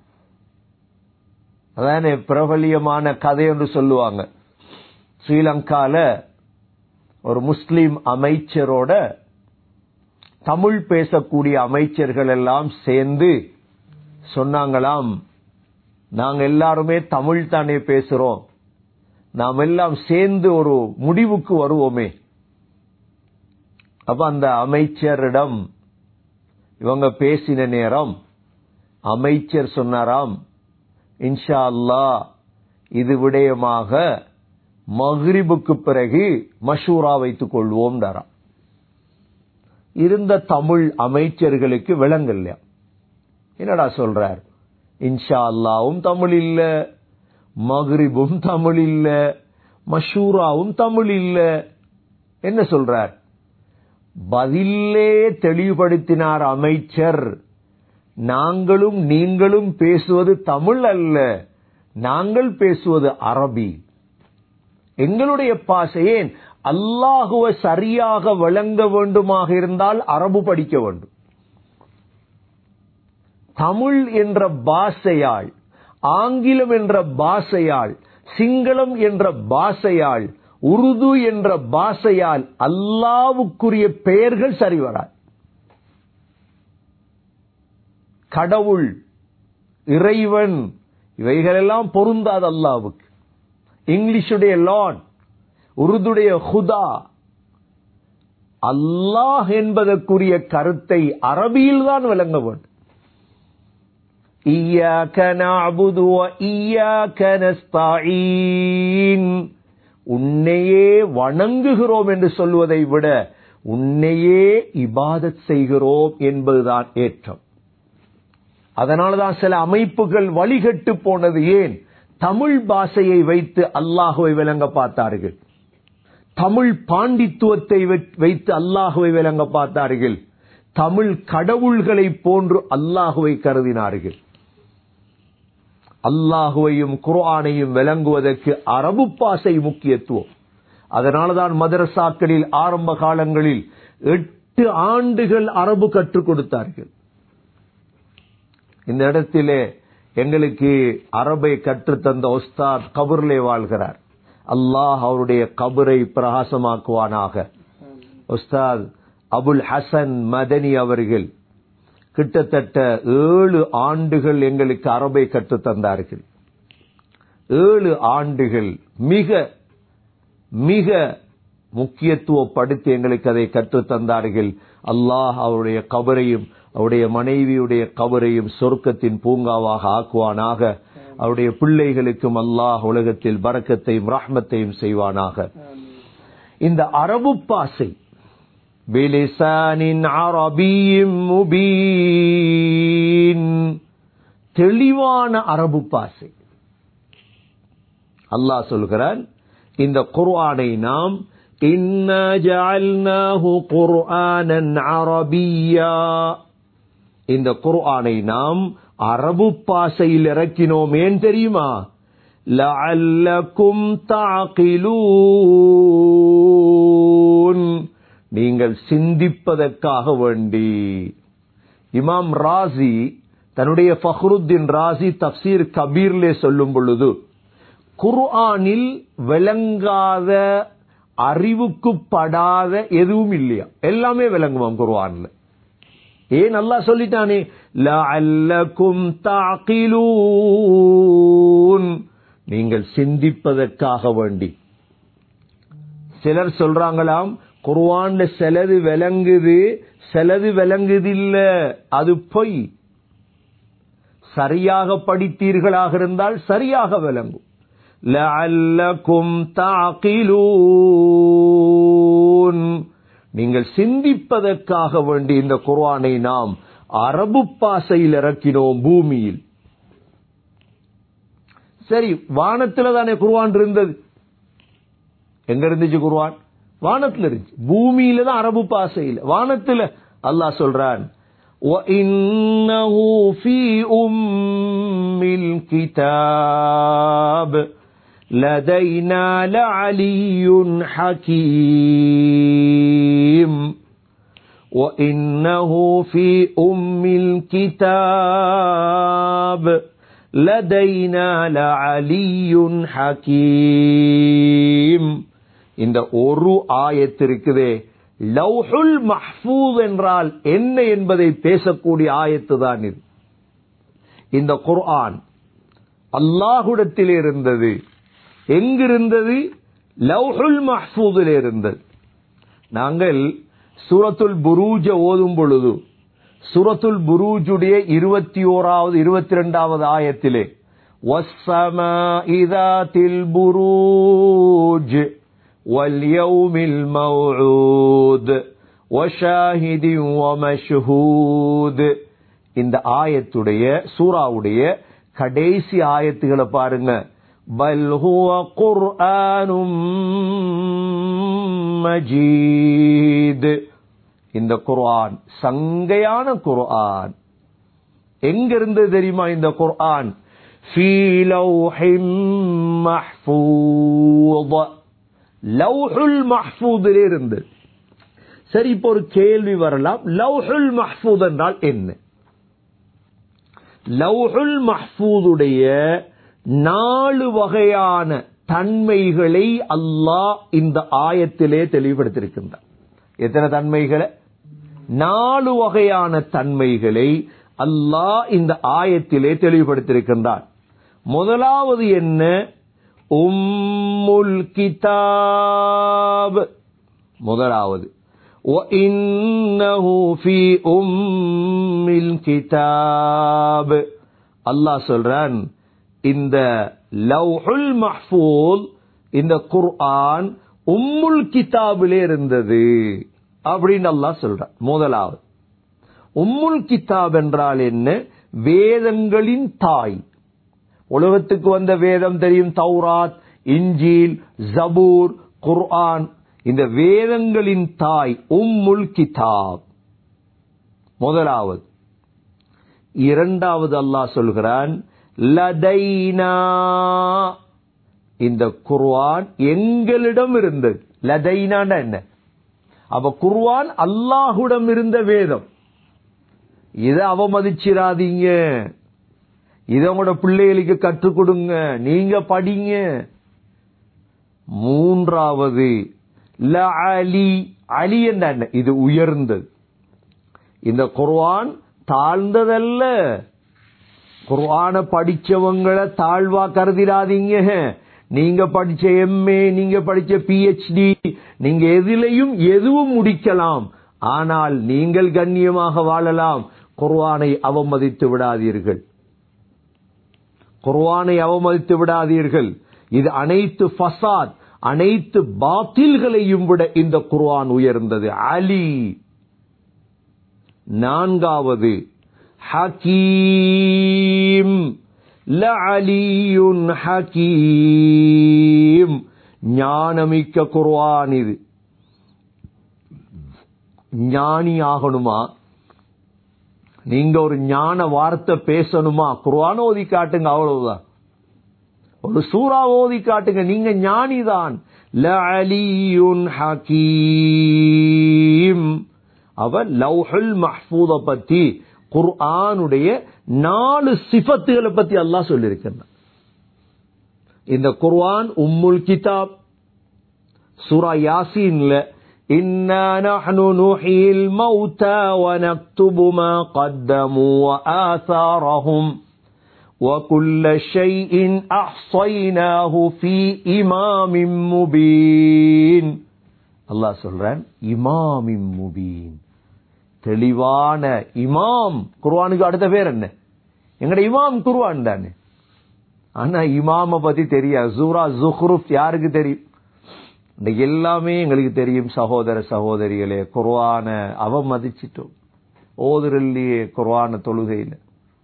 அதான பிரபலியமான கதை என்று சொல்லுவாங்க ஸ்ரீலங்கால ஒரு முஸ்லிம் அமைச்சரோட தமிழ் பேசக்கூடிய அமைச்சர்கள் எல்லாம் சேர்ந்து சொன்னாங்களாம் நாங்க எல்லாருமே தமிழ் தானே பேசுறோம் நாம் எல்லாம் சேர்ந்து ஒரு முடிவுக்கு வருவோமே அப்ப அந்த அமைச்சரிடம் இவங்க பேசின நேரம் அமைச்சர் சொன்னாராம் இன்ஷா அல்லா இது விடயமாக மஹ்ரிபுக்கு பிறகு மஷூரா வைத்துக் கொள்வோம் இருந்த தமிழ் அமைச்சர்களுக்கு விளங்கல்ல என்னடா சொல்றார் இன்ஷா அல்லாவும் தமிழ் இல்ல மஹ்ரிபும் தமிழ் இல்ல மஷூராவும் தமிழ் இல்ல என்ன சொல்றார் பதிலே தெளிவுபடுத்தினார் அமைச்சர் நாங்களும் நீங்களும் பேசுவது தமிழ் அல்ல நாங்கள் பேசுவது அரபி எங்களுடைய பாசையேன் அல்லாஹுவ சரியாக விளங்க வேண்டுமாக இருந்தால் அரபு படிக்க வேண்டும் தமிழ் என்ற பாஷையால் ஆங்கிலம் என்ற பாஷையால் சிங்களம் என்ற பாஷையால் உருது என்ற பாஷையால் அல்லாவுக்குரிய பெயர்கள் சரிவராது கடவுள் இறைவன் இவைகளெல்லாம் பொருந்தாது அல்லாவுக்கு இங்கிலீஷுடைய லார்ட் உருதுடைய ஹுதா அல்லாஹ் என்பதற்குரிய கருத்தை அரபியில் தான் விளங்க வேண்டும் إياك نعبد وإياك نستعين உன்னையே வணங்குகிறோம் என்று சொல்வதை விட உன்னையே இபாதத் செய்கிறோம் என்பதுதான் ஏற்றம் அதனாலதான் சில அமைப்புகள் வழிகட்டு போனது ஏன் தமிழ் பாஷையை வைத்து அல்லாஹுவை விளங்க பார்த்தார்கள் தமிழ் பாண்டித்துவத்தை வைத்- வைத்து அல்லாஹுவை விளங்க பார்த்தார்கள் தமிழ் கடவுள்களை போன்று அல்லாஹுவை கருதினார்கள் அல்லாஹுவையும் குர்ஆனையும் விளங்குவதற்கு அரபு பாசை முக்கியத்துவம் அதனாலதான் மதரசாக்களில் ஆரம்ப காலங்களில் எட்டு ஆண்டுகள் அரபு கற்றுக் கொடுத்தார்கள் இந்த இடத்திலே எங்களுக்கு அரபை கற்றுத்தந்த உஸ்தாத் கபூர்லே வாழ்கிறார் அல்லாஹ் அவருடைய கபரை பிரகாசமாக்குவானாக உஸ்தாத் அபுல் ஹசன் மதனி அவர்கள் கிட்டத்தட்ட ஏழு ஆண்டுகள் எங்களுக்கு அரபை கற்றுத் தந்தார்கள் ஏழு ஆண்டுகள் மிக மிக முக்கியத்துவப்படுத்தி எங்களுக்கு அதை கற்றுத் தந்தார்கள் அல்லாஹ் அவருடைய கபரையும் அவருடைய மனைவியுடைய கபரையும் சொர்க்கத்தின் பூங்காவாக ஆக்குவானாக அவருடைய பிள்ளைகளுக்கும் அல்லாஹ் உலகத்தில் பரக்கத்தையும் ரஹ்மத்தையும் செய்வானாக இந்த அரபு பாசை பிலிசானின் அரபியும் முபீன் தெளிவான அரபு பாசை அல்லாஹ் சொல்கிறான் இந்த குர்ஆனை நாம் இன்னா ஜஅல்நாஹு குர்ஆனன் அரபியா இந்த குர்ஆனை நாம் அரபு பாஷையில் இறக்கினோம் ஏன் தெரியுமா லஅல்லக்கும் தஅகிலூன் நீங்கள் சிந்திப்பதற்காக வேண்டி இமாம் ராசி தன்னுடைய ஃபஹ்ருத்தின் ராசி தப்சீர் கபீர்லே சொல்லும் பொழுது குர்ஆனில் விளங்காத அறிவுக்கு படாத எதுவும் இல்லையா எல்லாமே விளங்குவாம் குர்ஆன்ல ஏன் அல்லாஹ் சொல்லிட்டானே லஅல்லக்கும் தஅகிலூன் நீங்கள் சிந்திப்பதற்காக வேண்டி சிலர் சொல்றாங்களாம் குர்ஆன்ல சிலது விளங்குது சிலது விளங்குது இல்ல அது பொய் சரியாக படித்தீர்களாக இருந்தால் சரியாக விளங்கும் லஅல்லக்கும் தஅகிலூன் நீங்கள் சிந்திப்பதற்காக வேண்டி இந்த குர்ஆனை நாம் அரபு பாசையில் இறக்கினோம் பூமியில் சரி வானத்துல தானே குர்ஆன் இருந்தது எங்க இருந்துச்சு குர்ஆன் வானத்துல இருந்துச்சு பூமியில தான் அரபு பாசையில் வானத்துல அல்லாஹ் சொல்றான் وَإِنَّهُ فِي أُمِّ الْكِتَابِ لَدَيْنَا لَعَلِيٌّ حَكِيمٌ وَإِنَّهُ فِي أُمِّ الْكِتَابِ لَدَيْنَا لَعَلِيٌّ حَكِيمٌ இந்த ஒரு ஆயத்து இருக்குதே லவ்ஹுல் மஹ்பூஸ் என்றால் என்ன என்பதை பேசக்கூடிய ஆயத்து தான் இது இந்த குர்ஆன் அல்லாஹுடத்தில் இருந்தது எங்கிருந்தது லவ்ஹுல் மஹ்பூதில் இருந்தது நாங்கள் சூரத்துல் புரூஜ ஓதும் பொழுது சூரத்துல் புரூஜுடைய இருபத்தி ஓராவது இருபத்தி ரெண்டாவது ஆயத்திலே وَالسَّمَاءِ ذَاتِ الْبُرُوجِ وَالْيَوْمِ الْمَوْعُودِ وَشَاهِدٍ وَمَشْهُودٍ இந்த ஆயத்துடைய சூராவுடைய கடைசி ஆயத்துகளை பாருங்க பல் ஹுவ குர்ஆனும் மஜீத் இந்த குர்ஆன் சங்கையான குர்ஆன் எங்க இருந்து தெரியுமா இந்த குர்ஆன் ஃபீ லௌஹிம் மஹ்ஃபூத் லௌஹுல் மஹ்ஃபூதில் இருந்து சரி இப்போ ஒரு கேள்வி வரலாம் லௌஹுல் மஹ்ஃபூத் என்றால் என்ன லௌஹுல் மஹ்ஃபூதுடைய நாலு வகையான தன்மைகளை அல்லாஹ் இந்த ஆயத்திலே தெளிவுபடுத்தியிருக்கின்றார் எத்தனை தன்மைகளை நாலு வகையான தன்மைகளை அல்லாஹ் இந்த ஆயத்திலே தெளிவுபடுத்தியிருக்கின்றார் முதலாவது என்ன உம்முல் கிதாப் முதலாவது وَإِنَّهُ فِي أُمِّ الْكِتَابِ அல்லாஹ் சொல்றான் இந்த லவ்ஹுல் மஹ்ஃபூல் இந்த குர்ஆன் உம்முல் கிதாபிலே இருந்தது அப்படின்னு அல்லாஹ் சொல்றான் முதலாவது உம்முல் கிதாப் என்றால் என்ன வேதங்களின் தாய் உலகத்துக்கு வந்த வேதம் தெரியும் தௌராத் இஞ்சில் ஜபூர் குர்ஆன் இந்த வேதங்களின் தாய் உம்முல் கிதாப் முதலாவது இரண்டாவது அல்லாஹ் சொல்கிறான் லதைனா இந்த குர்ஆன் எங்களிடம் இருந்தது லதைனான்னா என்ன அப்ப குர்ஆன் அல்லாஹுடம் இருந்த வேதம் இதை அவமதிச்சிராதீங்க இதை உங்களோட பிள்ளைகளுக்கு கற்றுக் கொடுங்க நீங்க படிங்க மூன்றாவது ல அலி அலி என்ற என்ன? இது உயர்ந்தது இந்த குர்ஆன் தாழ்ந்ததல்ல குர்ஆன படிச்சவங்களை தாழ்வா கருதிடாதீங்க நீங்க படிச்ச எம்ஏ நீங்க படிச்ச பிஹெச்டி நீங்க எதிலையும் எதுவும் முடிக்கலாம் ஆனால் நீங்கள் கண்ணியமாக வாழலாம் குர்ஆனை அவமதித்து விடாதீர்கள் குர்ஆனை அவமதித்து விடாதீர்கள் இது அனைத்து ஃபசாத் அனைத்து பாத்தில்களையும் விட இந்த குர்ஆன் உயர்ந்தது அலி நான்காவது ஹக்கீம் லஅலியுன் ஹக்கீம் ஞானமிக்க குர்ஆன் இது ஞானி ஆகணுமா நீங்க ஒரு ஞான வார்த்தை பேசணுமா குர்ஆன் ஓதி காட்டுங்க அவ்வளவுதான் ஒரு சூறா ஓதி காட்டுங்க நீங்க ஞானிதான் லஅலியுன் ஹக்கீம் அவர் லவ்ஹுல் மஹ்பூத பத்தி குர்ஆனுடைய நாலு சிஃபத்துகளை பத்தி அல்லாஹ் சொல்லியிருக்கிறான் இந்த குர்ஆன் உம்முல் கிதாப் சூரா யாசீன்ல إنا نحن نحيي الموتى ونكتب ما قدموا وآثارهم وكل شيء أحصيناه في إمام مبين அல்லாஹ் சொல்றான் இமாமின் முபீன் தெளிவான இமாம் குர்ஆனுக்கு அடுத்த பேர் என்ன எங்கட இமாம் குர்ஆன் தானே ஆனா இமாம பத்தி தெரியாது சூரா ஜுஹ்ருப் யாருக்கு தெரியும் இன்னைக்கு எல்லாமே எங்களுக்கு தெரியும் சகோதர சகோதரிகளே குர்ஆன அவமதிச்சிட்டோம் ஓதுரல்லையே குர்ஆன தொழுகையில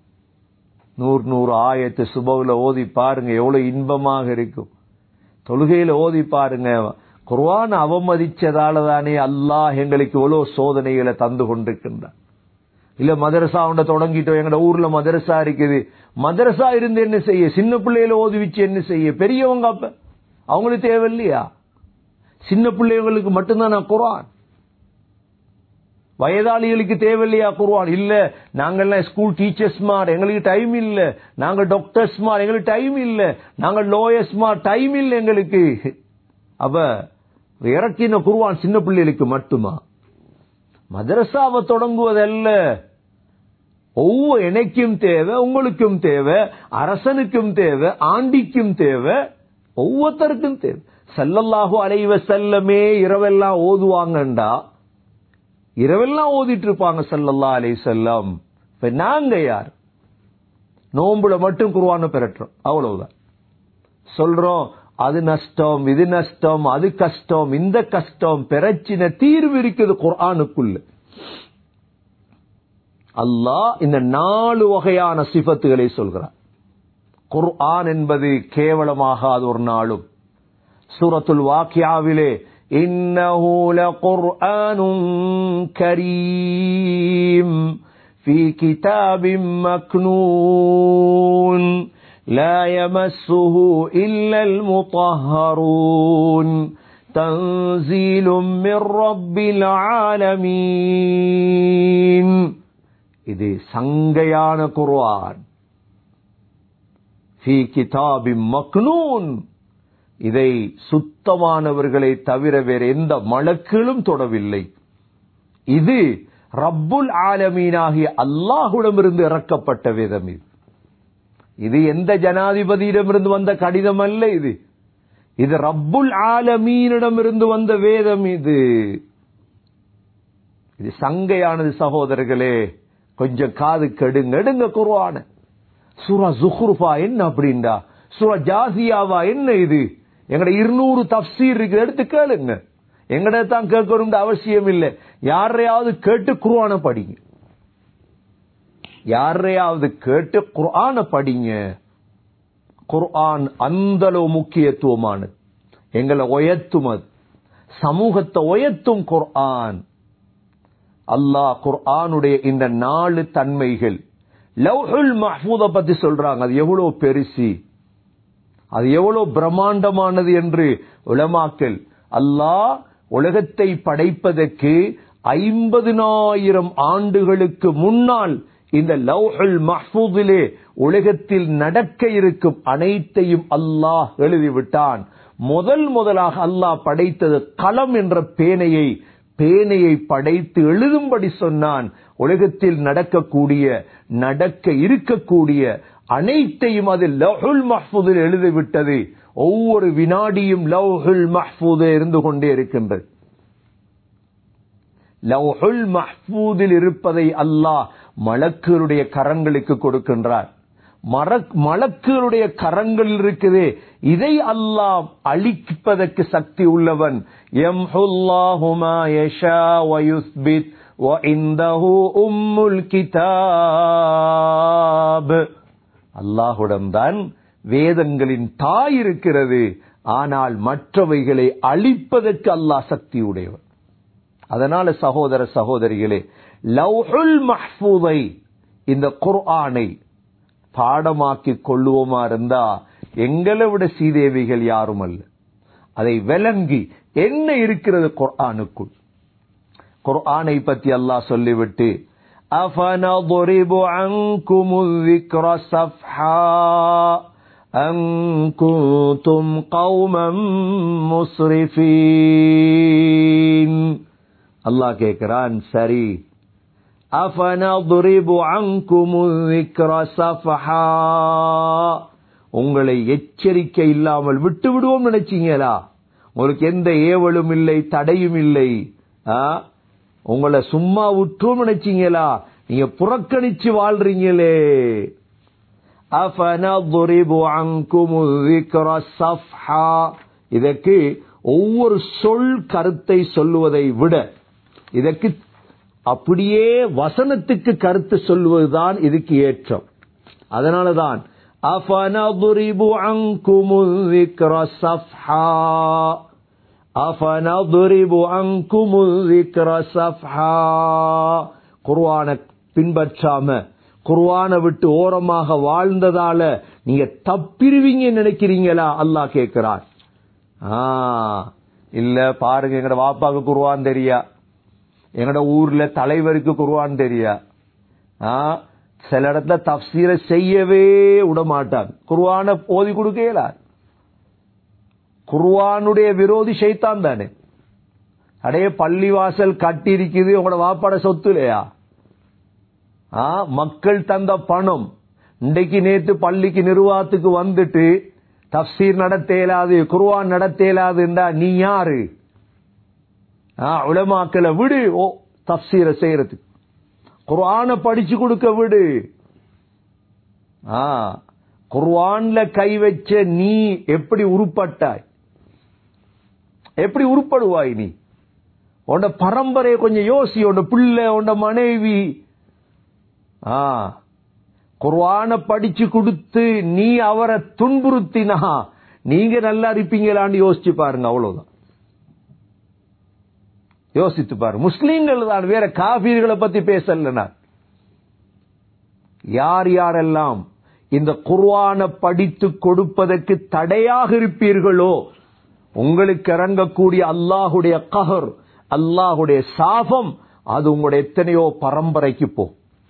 நூறு நூறு ஆயத்து சுபவுல ஓதி பாருங்க எவ்வளவு இன்பமாக இருக்கும் தொழுகையில ஓதி பாருங்க குர்ஆன் அவமதிச்சதால தானே அல்லாஹ் எங்களுக்கு எவ்வளவு சோதனைகளை தந்து கொண்டிருக்கின்றான் இல்ல மதரசா உண்ட தொடங்கிட்டோம் எங்கட ஊர்ல மதரசா இருக்குது மதரசா இருந்து என்ன செய்ய சின்ன பிள்ளையில ஓதி வச்சு என்ன செய்ய பெரியவங்க அப்ப அவங்களுக்கு தேவையில்லையா சின்ன பிள்ளைங்களுக்கு மட்டும்தான் நான் குர்ஆன் வயதாளிகளுக்கு தேவையில்லையா குர்ஆன் இல்ல நாங்கெல்லாம் ஸ்கூல் டீச்சர்ஸ் மார் எங்களுக்கு டைம் இல்ல நாங்க டாக்டர்ஸ் மார் எங்களுக்கு டைம் இல்ல நாங்க லோயர்ஸ் மார் டைம் இல்ல எங்களுக்கு அப்ப இறக்கின குர்ஆன் சின்ன பிள்ளைகளுக்கு மட்டுமா மதரசாவை தொடங்குவதல்ல ஒவ்வொரு எனக்கும் தேவை உங்களுக்கும் தேவை அரசனுக்கும் தேவை ஆண்டிக்கும் தேவை ஒவ்வொருத்தருக்கும் தேவை சல்லல்லாஹு அலைவ செல்லமே இரவெல்லாம் ஓதுவாங்கண்டா இரவெல்லாம் ஓதிட்டு இருப்பாங்க சல்லல்லா அலை செல்லம் இப்ப நாங்க யார் நோம்புல மட்டும் குருவான பெறட்டுறோம் அவ்வளவுதான் சொல்றோம் அது நஷ்டம் இது நஷ்டம் அது கஷ்டம் இந்த கஷ்டம் பிரச்சின தீர்வு இருக்குது குர்ஆனுக்குள்ள அல்லாஹ் இந்த நாலு வகையான சிபத்துகளை சொல்கிறார் குர்ஆன் என்பது கேவலமாகாத ஒரு நாளும் சூரத்துல் வாக்கியாவிலே إنه لقرآن كريم في كتاب مكنون لا يمسه إلا المطهرون تنزيل من رب العالمين இது சங்கையான குர்ஆன் في كتاب مكنون இதை சுத்தமானவர்களை தவிர வேற எந்த மலக்களும் தொடவில்லை இது ரப்புல் ஆலமீனாகிய அல்லாஹுடமிருந்து இறக்கப்பட்ட வேதம் இது இது எந்த ஜனாதிபதியிடமிருந்து வந்த கடிதம் அல்ல இது இது ரப்புல் ஆலமீனிடமிருந்து வந்த வேதம் இது இது சங்கையானது சகோதரர்களே கொஞ்சம் காது கெடுங்க எடுங்க குருவான சூரா ஜுஹ்ருஃபா என்ன அப்படின்டா சூரா ஜாசியாவா என்ன இது எங்கட இருநூறு தப்சீர் இருக்கு எடுத்து கேளுங்க எங்கட தான் கேட்கணும் அவசியம் இல்லை யாரையாவது கேட்டு குர்ஆன படிங்க யாரையாவது கேட்டு குர்ஆன படிங்க குர்ஆன் அந்த அளவு முக்கியத்துவமானது எங்களை உயர்த்தும் அது சமூகத்தை உயர்த்தும் குர்ஆன் அல்லாஹ் குர்ஆனுடைய இந்த நாலு தன்மைகள் லவ்ஹுல் மஹ்பூத பத்தி சொல்றாங்க அது எவ்வளவு பெருசி அது எவ்வளவு பிரம்மாண்டமானது என்று உலமாக்கல் அல்லாஹ் உலகத்தை படைப்பதற்கு ஐம்பதினாயிரம் ஆண்டுகளுக்கு முன்னால் இந்த லவ்ஹுல் மஹ்பூதிலே உலகத்தில் நடக்க இருக்கும் அனைத்தையும் அல்லாஹ் எழுதிவிட்டான் முதல் முதலாக அல்லாஹ் படைத்தது களம் என்ற பேனையை பேனையை படைத்து எழுதும்படி சொன்னான் உலகத்தில் நடக்கக்கூடிய நடக்க இருக்கக்கூடிய அனைத்தையும் அது லவ்ஹுல் மஹ்பூதில் எழுதிவிட்டது ஒவ்வொரு வினாடியும் லவ்ஹுல் மஹ்பூதில் இருந்து கொண்டே இருக்கின்றது லவ்ஹுல் மஹ்பூதில் இருப்பதை அல்லாஹ் மலக்குகளுடைய கரங்களுக்கு கொடுக்கின்றார் மலக்குகளுடைய கரங்களில் இருக்குது இதை அல்லாஹ் அழிப்பதற்கு சக்தி உள்ளவன் அல்லாஹுடம்தான் வேதங்களின் தாய் இருக்கிறது ஆனால் மற்றவைகளை அழிப்பதற்கு அல்லாஹ் சக்தி உடையவன் அதனால சகோதர சகோதரிகளே லவ்ஹுல் மஹ்பூதை இந்த குர்ஆனை பாடமாக்கி கொள்ளுவோமா இருந்தா எங்களை விட சீதேவிகள் யாரும் அல்ல அதை விளங்கி என்ன இருக்கிறது குர்ஆனுக்குள் குர்ஆனை பத்தி அல்லாஹ் சொல்லிவிட்டு أفنضرب عنكم الذكر صفحا أن كنتم قوما مسرفين அல்லாஹ் கேட்கிறான் சரி அஃபனதுரிபு அங்குமு ذِكْرَ صَفْحًا உங்களை எச்சரிக்கை இல்லாமல் விட்டு விடுவோம் நினைச்சீங்களா உங்களுக்கு எந்த ஏவலும் இல்லை தடையும் இல்லை ஆ? உங்களை சும்மா விட்டுரும் நினைச்சீங்களா நீங்க புறக்கணிச்சு வாழ்றீங்களே அஃபனதுரிபு அங்குமு ذِكْرَ صَفْحًا இதற்கு ஒவ்வொரு சொல் கருத்தை சொல்லுவதை விட இதற்கு அப்படியே வசனத்துக்கு கருத்து சொல்வதுதான் இதுக்கு ஏற்றம் அதனாலதான் அஃபனதுரிபு அங்குமு ذِكْرَ صَفْحًا அஃபனதுரிபு அங்குமு ذِكْرَ صَفْحًا குர்ஆனை பின்பற்றாம குர்ஆனை விட்டு ஓரமாக வாழ்ந்ததால நீங்க தப்பிருவீங்க நினைக்கிறீங்களா அல்லாஹ் கேட்கிறான் ஆ இல்ல பாருங்க எங்கட வாப்பாக்கு குர்ஆன் தெரியா எங்கட ஊர்ல தலைவருக்கு குர்ஆன் தெரியா ஆ சில இடத்துல தப்சீரை செய்யவே விட மாட்டாங்க குர்ஆனை ஓதி கொடுக்கல குர்ஆனுடைய விரோதி ஷைத்தான் தானே அடைய பள்ளிவாசல் கட்டி இருக்குது உங்களோட வாப்பாட சொத்து இல்லையா ஆ, மக்கள் தந்த பணம் இன்றைக்கு நேத்து பள்ளிக்கு நிர்வாகத்துக்கு வந்துட்டு தப்சீர் நடத்த இயலாது குர்ஆன் நடத்த இயலாதுண்டா நீ யாரு ஆ, உலமாக்களை விடு ஓ தப்சீரை செய்யறதுக்கு குர்ஆனை படிச்சு கொடுக்க விடு ஆ குர்ஆன்ல கை வச்ச நீ எப்படி உருப்பட்டாய் எப்படி உருப்படுவாய் நீ உன்ட பரம்பரையை கொஞ்சம் யோசி உன்ட பிள்ளை உன்ட மனைவி ஆ குர்ஆனை படிச்சு கொடுத்து நீ அவரை துன்புறுத்தினா நீங்க நல்லா இருப்பீங்களான்னு யோசிச்சு பாருங்க அவ்வளவுதான் யோசித்து பாருங்க முஸ்லீம்கள் தான் வேற காபீர்களை பத்தி பேசல நான் யார் யாரெல்லாம் இந்த குர்ஆனை படித்து கொடுப்பதற்கு தடையாக இருப்பீர்களோ உங்களுக்கு இறங்கக்கூடிய அல்லாஹுடைய கஹர் அல்லாஹுடைய சாபம் அது உங்களுடைய எத்தனையோ பரம்பரைக்கு போ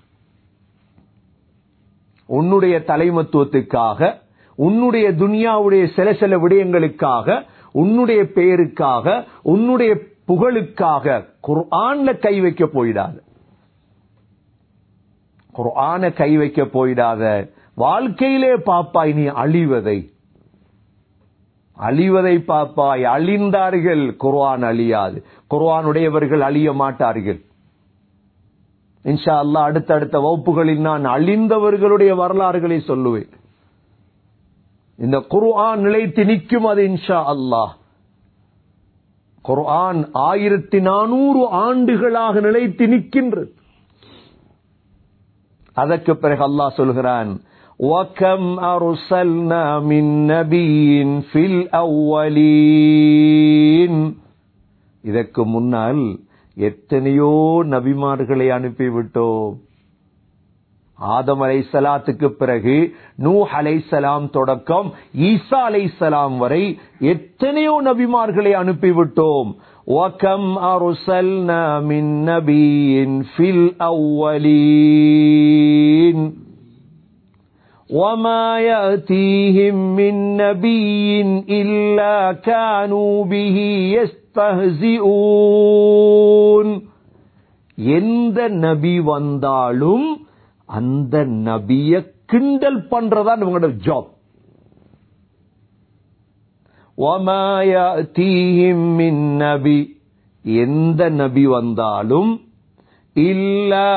உன்னுடைய தலைமத்துவத்துக்காக உன்னுடைய துனியாவுடைய சில சில விடயங்களுக்காக உன்னுடைய பெயருக்காக உன்னுடைய புகழுக்காக குர்ஆன்ல கை வைக்க போயிடாது குர்ஆன கை வைக்க போயிடாத வாழ்க்கையிலே பாப்பாய் நீ அழிவதை அழிவதை பாப்பாய் அழிந்தார்கள் குர்ஆன் அழியாது குர்ஆனுடையவர்கள் அழிய மாட்டார்கள் இன்ஷா அல்லாஹ் அடுத்தடுத்த வகுப்புகளில் நான் அழிந்தவர்களுடைய வரலாறுகளை சொல்லுவேன் இந்த குர்ஆன் நிலைத்து நிற்கும் அது இன்ஷா அல்லாஹ் குர்ஆன் ஆயிரத்தி நானூறு ஆண்டுகளாக நிலைத்து நிற்கின்றது அதற்கு பிறகு அல்லாஹ் சொல்கிறான் وَكَمْ أَرْسَلْنَا مِن نَّبِيٍّ فِي الْأَوَّلِينَ இதற்கு முன்னால் எத்தனையோ நபிமார்களை அனுப்பிவிட்டோம் ஆதம் அலைசலாத்துக்கு பிறகு நூ அலைசலாம் தொடக்கம் ஈசா அலைசலாம் வரை எத்தனையோ நபிமார்களை அனுப்பிவிட்டோம் وَكَمْ أَرْسَلْنَا مِن نَّبِيٍّ فِي الْأَوَّلِينَ وَمَا يَأْتِيهِم مِّن نَّبِيٍّ إِلَّا كَانُوا بِهِ يَسْتَهْزِئُونَ எந்த நபி வந்தாலும் அந்த நபிய கிண்டல் பண்றதான் இவங்களோட ஜாப் நபி எந்த நபி வந்தாலும் இல்லா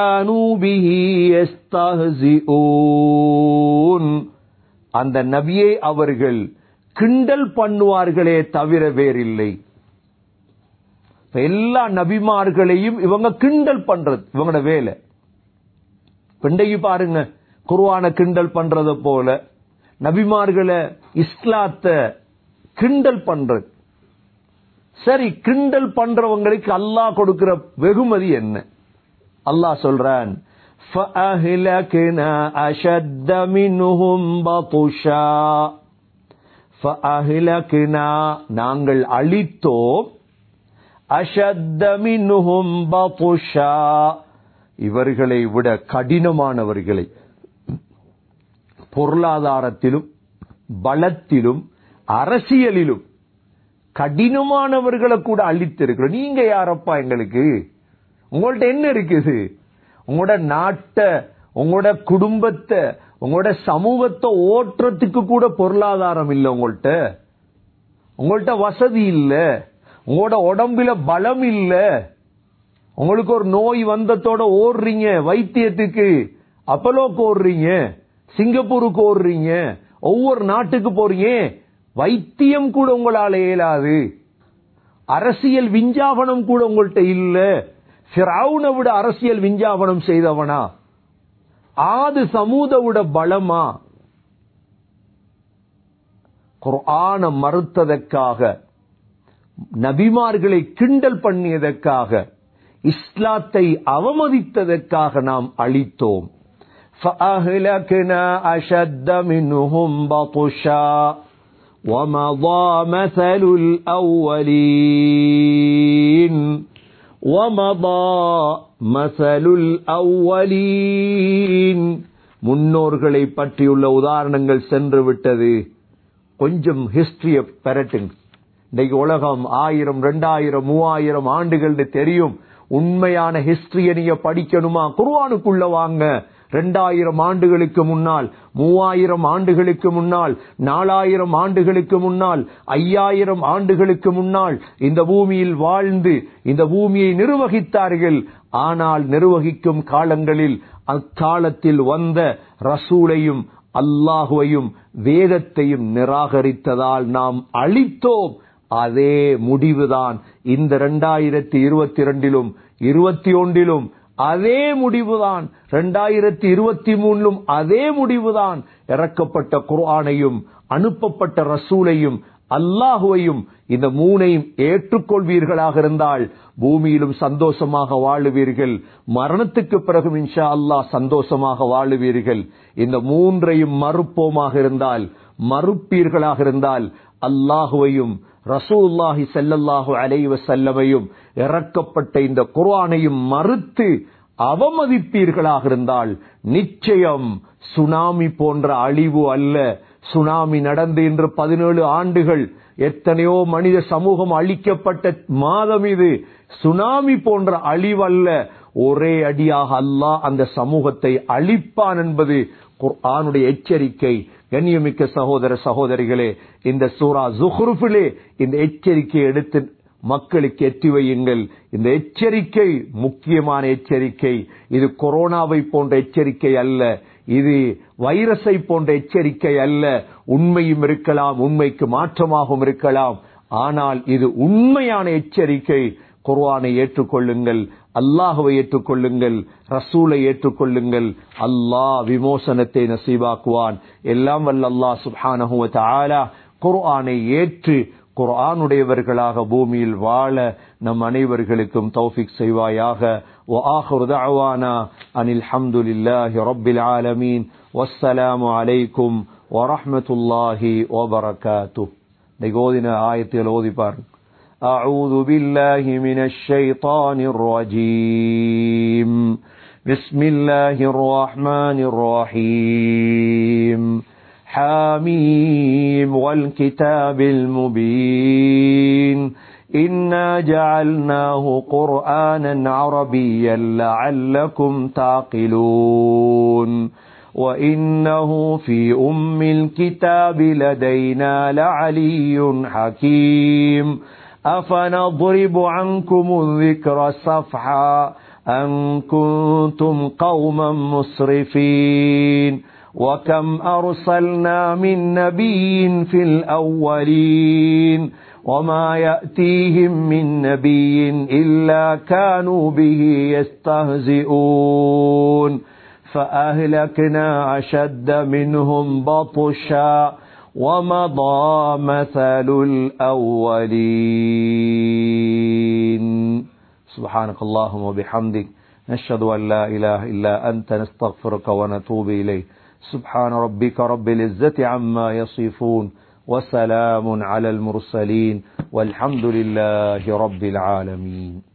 அந்த நபியை அவர்கள் கிண்டல் பண்ணுவார்களே தவிர வேறில்லை எல்லா நபிமார்களையும் இவங்க கிண்டல் பண்றது இவங்களோட வேலை பிண்டைக்கு பாருங்க குருவான கிண்டல் பண்றத போல நபிமார்களை இஸ்லாத்த கிண்டல் பண்றது சரி கிண்டல் பண்றவங்களுக்கு அல்லாஹ் கொடுக்கிற வெகுமதி என்ன அல்லாஹ் சொல்றான் فَأَهْلَكْنَا أَشَدَّ مِنْهُمْ بَطُشًا فَأَهْلَكْنَا நாங்கள் அழித்தோம் அஷத்த மின்ஹும் பதுஷா இவர்களை விட கடினமானவர்களை பொருளாதாரத்திலும் பலத்திலும் அரசியலிலும் கடினமானவர்களை கூட அழித்திருக்கிறோம் நீங்க யாரப்பா எங்களுக்கு உங்கள்ட்ட என்ன இருக்குது உங்களோட நாட்டை உங்களோட குடும்பத்தை உங்களோட சமூகத்தை ஓட்டுறதுக்கு கூட பொருளாதாரம் இல்லை உங்கள்ட்ட உங்கள்ட்ட வசதி இல்ல உங்களோட உடம்புல பலம் இல்ல உங்களுக்கு ஒரு நோய் வந்தத்தோட ஓடுறீங்க வைத்தியத்துக்கு அப்பலோக்கு ஓடுறீங்க சிங்கப்பூருக்கு ஓடுறீங்க ஒவ்வொரு நாட்டுக்கு போறீங்க வைத்தியம் கூட உங்களால இயலாது அரசியல் விஞ்ஞாபனம் கூட உங்கள்ட்ட இல்ல ஃபிரௌனை விட அரசியல் விஞ்ஞாபனம் செய்தவனா ஆது சமூத விட பலமா குர்ஆன மறுத்ததற்காக நபிமார்களை கிண்டல் பண்ணியதற்காக இஸ்லாத்தை அவமதித்ததற்காக நாம் அழித்தோம் فأهلكنا أشد منهم بطشا ومضى مثل الأولين ومضى مثل الأولين முன்னோர்களை பற்றியுள்ள உதாரணங்கள் சென்று விட்டது கொஞ்சம் ஹிஸ்டரிய பெரட்டுங்க இன்னைக்கு உலகம் ஆயிரம் ரெண்டாயிரம் மூவாயிரம் ஆண்டுகள் தெரியும் உண்மையான ஹிஸ்டரிய நீங்க படிக்கணுமா குர்வானுக்குள்ள வாங்க ரெண்டாயிரம் ஆண்டுகளுக்கு முன்னால் மூவாயிரம் ஆண்டுகளுக்கு முன்னால் நாலாயிரம் ஆண்டுகளுக்கு முன்னால் ஐயாயிரம் ஆண்டுகளுக்கு முன்னால் இந்த பூமியில் வாழ்ந்து இந்த பூமியை நிர்வகித்தார்கள் ஆனால் நிர்வகிக்கும் காலங்களில் அக்காலத்தில் வந்த ரசூலையும் அல்லாஹுவையும் வேதத்தையும் நிராகரித்ததால் நாம் அழித்தோம் அதே முடிவுதான் இந்த இரண்டாயிரத்தி இருபத்தி இரண்டிலும் இருபத்தி ஒன்றிலும் அதே முடிவுதான் இரண்டாயிரத்தி இருபத்தி மூணிலும் அதே முடிவுதான் இறக்கப்பட்ட குர்ஆனையும் அனுப்பப்பட்ட ரசூலையும் அல்லாஹுவையும் இந்த மூனையும் ஏற்றுக்கொள்வீர்களாக இருந்தால் பூமியிலும் சந்தோஷமாக வாழுவீர்கள் மரணத்துக்கு பிறகும் இன்ஷா அல்லாஹ் சந்தோஷமாக வாழுவீர்கள் இந்த மூன்றையும் மறுப்போமாக இருந்தால் மறுப்பீர்களாக இருந்தால் அல்லாஹுவையும் ரசூல்லாஹி செல்லல்லாஹு அலைவ செல்லமையும் இறக்கப்பட்ட இந்த குர்ஆனையும் மறுத்து அவமதிப்பீர்களாக இருந்தால் நிச்சயம் சுனாமி போன்ற அழிவு அல்ல சுனாமி நடந்து இன்று பதினேழு ஆண்டுகள் எத்தனையோ மனித சமூகம் அழிக்கப்பட்ட மாதம் இது சுனாமி போன்ற அழிவல்ல ஒரே அடியாக அல்லாஹ் அந்த சமூகத்தை அழிப்பான் என்பது குர்ஆனுடைய எச்சரிக்கை கண்ணியமிக்க சகோதர சகோதரிகளே இந்த சூரா ஜுஹ்ருஃபிலே இந்த எச்சரிக்கை எடுத்து மக்களுக்கு எட்டி வையுங்கள் இந்த எச்சரிக்கை முக்கியமான எச்சரிக்கை இது கொரோனாவை போன்ற எச்சரிக்கை அல்ல இது வைரஸை போன்ற எச்சரிக்கை அல்ல உண்மையும் இருக்கலாம் உண்மைக்கு மாற்றமாகவும் இருக்கலாம் ஆனால் இது உண்மையான எச்சரிக்கை குர்ஆனை ஏற்றுக்கொள்ளுங்கள் அல்லாஹுவை ஏற்றுக்கொள்ளுங்கள் ரசூலை ஏற்றுக்கொள்ளுங்கள் அல்லாஹ் விமோசனத்தை நசீபாக்குவான் எல்லாம் வல்ல அல்லாஹ் சுப்ஹானஹு வ தஆலா குர்ஆனை ஏற்று குர்ஆனுடையவர்களாக பூமியில் வாழ நம் அனைவர்களுக்கும் தௌஃபிக் செய்வாயாக وآخر دعوانا أن الحمد لله رب العالمين والسلام عليكم ورحمة الله وبركاته نقودنا آية الأوذي بارك أعوذ بالله من الشيطان الرجيم بسم الله الرحمن الرحيم حاميم والكتاب المبين إنا جعلناه قرآنا عربيا لعلكم تعقلون وإنه في أم الكتاب لدينا لعلي حكيم أفنضرب عنكم الذكر صفحا أن كنتم قوما مسرفين وكم أرسلنا من نبي في الأولين وما يأتيهم من نبي إلا كانوا به يستهزئون فأهلكنا أشد منهم بطشا ومضى مثل الأولين سبحانك اللهم وبحمدك نشهد أن لا إله إلا أنت نستغفرك ونتوب إليك سبحان ربك رب العزة عما يصفون وسلام على المرسلين والحمد لله رب العالمين